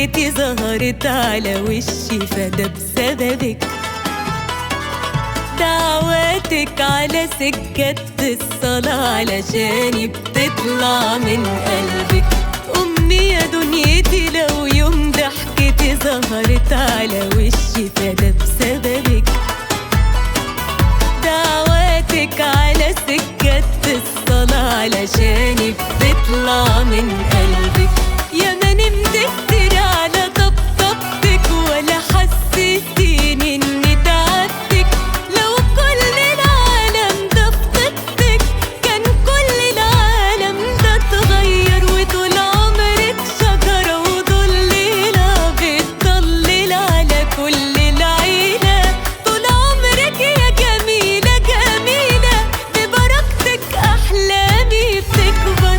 ضحكتي ظهرت على وشي فده بسببك دعواتك على سكة الصلاة علشاني بتطلع من قلبك أمي يا دنيتي لو يوم ضحكتي ظهرت على وشي فده بسببك دعواتك على سكة الصلاة علشاني بتطلع من قلبك يا ما نمت كتير على طبطبتك ولا حسيتيني اني تعبتك لو كل العالم ده في طبتك كان كل العالم ده اتغير وطول عمرك شجرة وضليلة بتضلل على كل العيلة طول عمرك يا جميلة جميلة ببركتك أحلامي بتكبر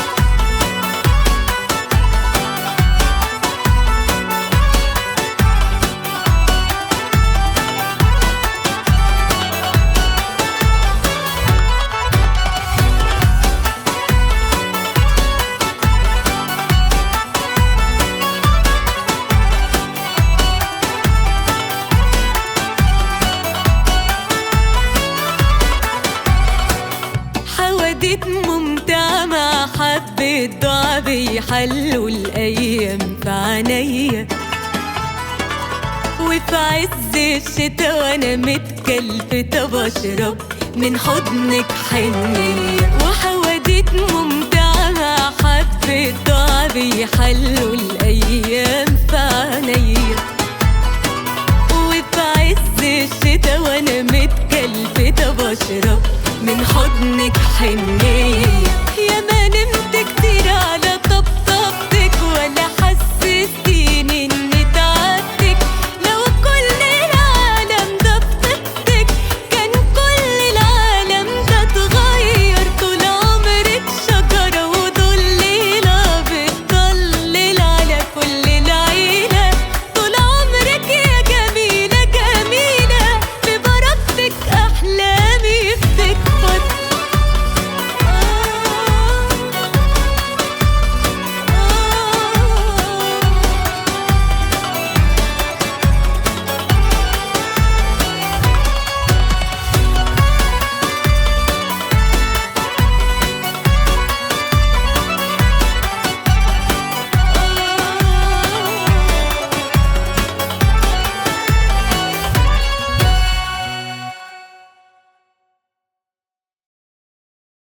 حواديت ممتعة مع حبة دعا بيحلوا الأيام في عينيا وفي عز الشتا وأنا متكلفتة بشرب من حضنك حنية وحواديت ممتعة مع حبة دعا بيحلوا الأيام في عينيا وفي عز الشتا وانا متكلفتة بشرب من حضنك حنية